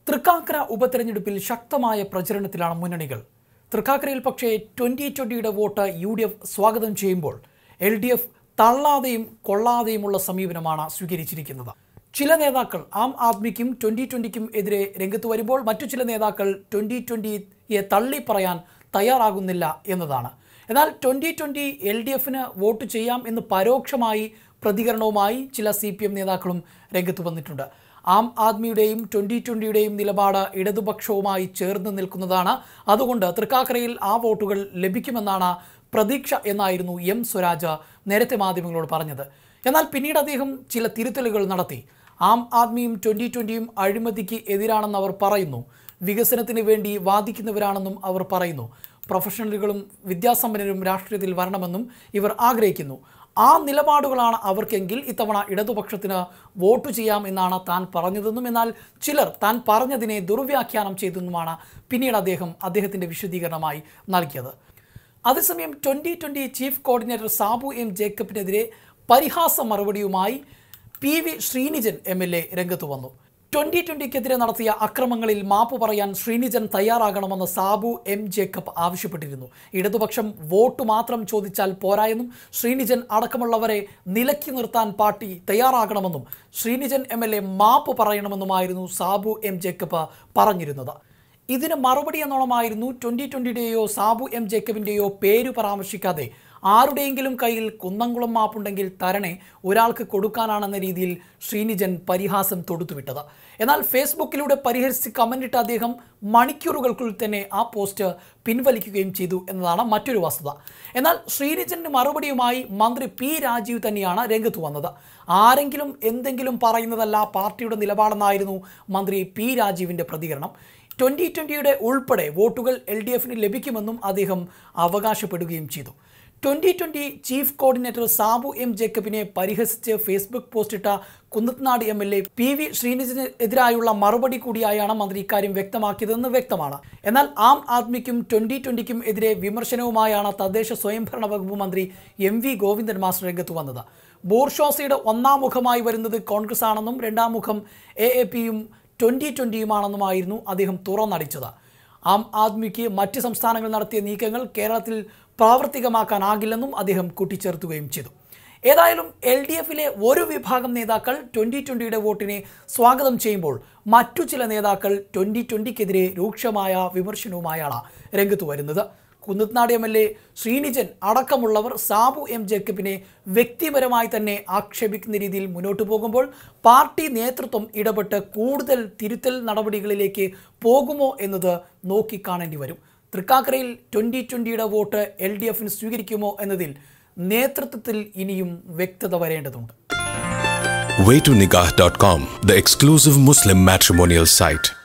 തൃക്കാക്കര ഉപതെരഞ്ഞെടുപ്പിൽ ശക്തമായ പ്രചരണത്തിലാണ് മുന്നണികൾ തൃക്കാക്കരയിൽ പക്ഷേ ട്വന്റി ട്വന്റിയുടെ വോട്ട് യു ഡി എഫ് സ്വാഗതം ചെയ്യുമ്പോൾ എൽ ഡി എഫ് തള്ളാതെയും കൊള്ളാതെയുമുള്ള സമീപനമാണ് സ്വീകരിച്ചിരിക്കുന്നത് ചില നേതാക്കൾ ആം ആദ്മിക്കും ട്വന്റി ട്വന്റിക്കും എതിരെ രംഗത്ത് വരുമ്പോൾ മറ്റു ചില നേതാക്കൾ ട്വന്റി ട്വന്റിയെ തള്ളി പറയാൻ തയ്യാറാകുന്നില്ല എന്നതാണ് എന്നാൽ ട്വന്റി ട്വന്റി എൽ ഡി എഫിന് വോട്ട് ചെയ്യാം എന്ന് പരോക്ഷമായി പ്രതികരണവുമായി ചില സി പി എം നേതാക്കളും രംഗത്ത് വന്നിട്ടുണ്ട് ആം ആദ്മിയുടെയും ട്വന്റി ട്വന്റിയുടെയും നിലപാട് ഇടതുപക്ഷവുമായി ചേർന്ന് നിൽക്കുന്നതാണ് അതുകൊണ്ട് തൃക്കാക്കരയിൽ ആ വോട്ടുകൾ ലഭിക്കുമെന്നാണ് പ്രതീക്ഷ എന്നായിരുന്നു എം സ്വരാജ് നേരത്തെ മാധ്യമങ്ങളോട് പറഞ്ഞത് എന്നാൽ പിന്നീട് അദ്ദേഹം ചില തിരുത്തലുകൾ നടത്തി ആം ആദ്മിയും ട്വന്റി ട്വന്റിയും അഴിമതിക്ക് എതിരാണെന്ന് അവർ പറയുന്നു വികസനത്തിന് വേണ്ടി വാദിക്കുന്നവരാണെന്നും അവർ പറയുന്നു പ്രൊഫഷണലുകളും വിദ്യാസമ്പന്നരും രാഷ്ട്രീയത്തിൽ വരണമെന്നും ഇവർ ആഗ്രഹിക്കുന്നു ആ നിലപാടുകളാണ് അവർക്കെങ്കിൽ ഇത്തവണ ഇടതുപക്ഷത്തിന് വോട്ട് ചെയ്യാം എന്നാണ് താൻ പറഞ്ഞതെന്നും എന്നാൽ ചിലർ താൻ പറഞ്ഞതിനെ ദുർവ്യാഖ്യാനം ചെയ്തെന്നുമാണ് പിന്നീട് അദ്ദേഹം അദ്ദേഹത്തിൻ്റെ വിശദീകരണമായി നൽകിയത് അതേസമയം twenty twenty chief coordinator Sabu M ജേക്കബിനെതിരെ പരിഹാസ മറുപടിയുമായി P V Sreenijan M L A രംഗത്ത് വന്നു ട്വൻ്റി ട്വൻ്റിക്കെതിരെ നടത്തിയ അക്രമങ്ങളിൽ മാപ്പ് പറയാൻ ശ്രീനിജൻ തയ്യാറാകണമെന്ന് സാബു എം ജേക്കബ് ആവശ്യപ്പെട്ടിരുന്നു ഇടതുപക്ഷം വോട്ട് മാത്രം ചോദിച്ചാൽ പോരായെന്നും ശ്രീനിജൻ അടക്കമുള്ളവരെ നിലക്കി നിർത്താൻ പാർട്ടി തയ്യാറാകണമെന്നും ശ്രീനിജൻ എം എൽ എ മാപ്പ് പറയണമെന്നുമായിരുന്നു സാബു എം ജേക്കബ് പറഞ്ഞിരുന്നത് ഇതിന് മറുപടി എന്നോണമായിരുന്നു ട്വൻ്റി ട്വൻ്റിയുടെയോ സാബു എം ജേക്കബിൻ്റെയോ പേര് പരാമർശിക്കാതെ ആരുടെയെങ്കിലും കയ്യിൽ കുന്നംകുളം മാപ്പുണ്ടെങ്കിൽ തരണേ ഒരാൾക്ക് കൊടുക്കാനാണെന്ന രീതിയിൽ ശ്രീനിജൻ പരിഹാസം തൊടുത്തുവിട്ടത് എന്നാൽ ഫേസ്ബുക്കിലൂടെ പരിഹരിച്ച് കമൻറ്റിട്ട അദ്ദേഹം മണിക്കൂറുകൾക്കുള്ളിൽ തന്നെ ആ പോസ്റ്റ് പിൻവലിക്കുകയും ചെയ്തു എന്നതാണ് മറ്റൊരു വസ്തുത എന്നാൽ ശ്രീനിജന് മറുപടിയുമായി മന്ത്രി പി രാജീവ് തന്നെയാണ് രംഗത്ത് വന്നത് ആരെങ്കിലും എന്തെങ്കിലും പറയുന്നതല്ല പാർട്ടിയുടെ നിലപാടെന്നായിരുന്നു മന്ത്രി പി രാജീവിൻ്റെ പ്രതികരണം ട്വൻ്റി ട്വൻ്റിയുടെ ഉൾപ്പെടെ വോട്ടുകൾ എൽ ഡി എഫിന് ലഭിക്കുമെന്നും അദ്ദേഹം അവകാശപ്പെടുകയും ചെയ്തു twenty twenty chief coordinator Sabu M ജേക്കബിനെ പരിഹസിച്ച് ഫേസ്ബുക്ക് പോസ്റ്റിട്ട Kunnathunad M L A P V ശ്രീനിജിന് എതിരായുള്ള മറുപടി കൂടിയായാണ് മന്ത്രി ഇക്കാര്യം വ്യക്തമാക്കിയതെന്ന് വ്യക്തമാണ് എന്നാൽ ആം ആദ്മിക്കും ട്വൻ്റി ട്വൻ്റിക്കും എതിരെ വിമർശനവുമായാണ് തദ്ദേശ സ്വയംഭരണ വകുപ്പ് മന്ത്രി എം വി ഗോവിന്ദൻ മാസ്റ്റർ രംഗത്ത് വന്നത് ബോർഷോസയുടെ ഒന്നാം മുഖമായി വരുന്നത് കോൺഗ്രസ് ആണെന്നും രണ്ടാം മുഖം എ എ പിയും ട്വൻ്റി ട്വൻ്റിയുമാണെന്നുമായിരുന്നു അദ്ദേഹം തുറന്നടിച്ചത് ആം ആദ്മിക്ക് മറ്റ് സംസ്ഥാനങ്ങൾ നടത്തിയ നീക്കങ്ങൾ കേരളത്തിൽ പ്രാവർത്തികമാക്കാനാകില്ലെന്നും അദ്ദേഹം കൂട്ടിച്ചേർത്തുകയും ചെയ്തു ഏതായാലും എൽ ഡി എഫിലെ ഒരു വിഭാഗം നേതാക്കൾ ട്വൻ്റി ട്വൻ്റിയുടെ വോട്ടിനെ സ്വാഗതം ചെയ്യുമ്പോൾ മറ്റു ചില നേതാക്കൾ ട്വൻ്റി ട്വൻ്റിക്കെതിരെ രൂക്ഷമായ വിമർശനവുമായാണ് രംഗത്ത് വരുന്നത് Kunnathunad M L A Sreenijan അടക്കമുള്ളവർ സാബു എം ജേക്കബിനെ വ്യക്തിപരമായി തന്നെ ആക്ഷേപിക്കുന്ന രീതിയിൽ മുന്നോട്ട് പോകുമ്പോൾ പാർട്ടി നേതൃത്വം ഇടപെട്ട് കൂടുതൽ തിരുത്തൽ നടപടികളിലേക്ക് പോകുമോ എന്നത് നോക്കിക്കാണേണ്ടി വരും തൃക്കാക്കരയിൽ ട്വൻ്റി ട്വൻ്റിയുടെ വോട്ട് എൽ ഡി എഫിന് സ്വീകരിക്കുമോ എന്നതിൽ നേതൃത്വത്തിൽ ഇനിയും വ്യക്തത വരേണ്ടതുണ്ട് waytonikah.com, the exclusive Muslim matrimonial site.